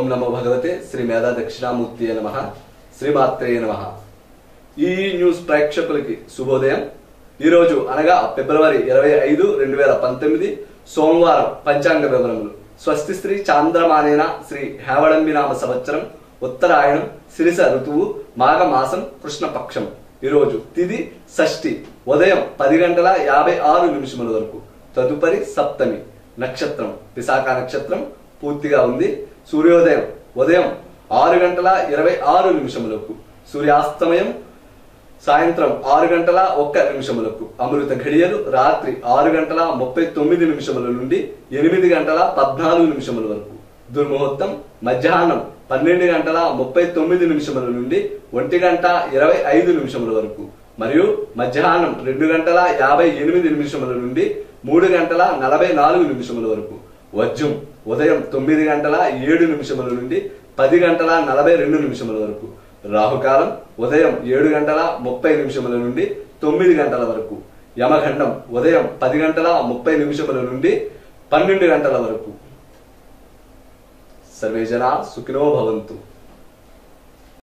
నమో భగవతే శ్రీ మేధా దక్షిణామూర్తి నమ శ్రీమాత్రే నమ ఈ న్యూస్ ప్రేక్షకులకి శుభోదయం ఈ రోజు అనగా ఫిబ్రవరి ఇరవై ఐదు రెండు వేల పంతొమ్మిది సోమవారం పంచాంగ వివరములు స్వస్తి శ్రీ చాంద్రమానేన శ్రీ హేవళంబి నామ సంవత్సరం ఉత్తరాయణం శిరిస ఋతువు మాఘ మాసం కృష్ణపక్షం ఈరోజు తిది షష్ఠి ఉదయం పది గంటల యాభై ఆరు నిమిషముల వరకు తదుపరి సప్తమి నక్షత్రం విశాఖ నక్షత్రం పూర్తిగా ఉంది సూర్యోదయం ఉదయం ఆరు గంటల ఇరవై ఆరు నిమిషములకు సూర్యాస్తమయం సాయంత్రం ఆరు గంటల ఒక్క నిమిషములకు అమృత ఘడియలు రాత్రి ఆరు గంటల ముప్పై తొమ్మిది నిమిషముల నుండి ఎనిమిది గంటల పద్నాలుగు నిమిషముల వరకు దుర్ముహూర్తం మధ్యాహ్నం పన్నెండు గంటల ముప్పై తొమ్మిది నిమిషముల నుండి ఒంటి గంట ఇరవై ఐదు నిమిషముల వరకు మరియు మధ్యాహ్నం రెండు గంటల యాభై ఎనిమిది నిమిషముల నుండి మూడు గంటల నలభై నాలుగు నిమిషముల వరకు వజ్రం ఉదయం తొమ్మిది గంటల ఏడు నిమిషముల నుండి పది గంటల నలభై రెండు నిమిషముల వరకు రాహుకాలం ఉదయం ఏడు గంటల ముప్పై నిమిషముల నుండి తొమ్మిది గంటల వరకు యమగండం ఉదయం పది గంటల ముప్పై నిమిషముల నుండి పన్నెండు గంటల వరకు సర్వే జనా సుఖినో భవంతు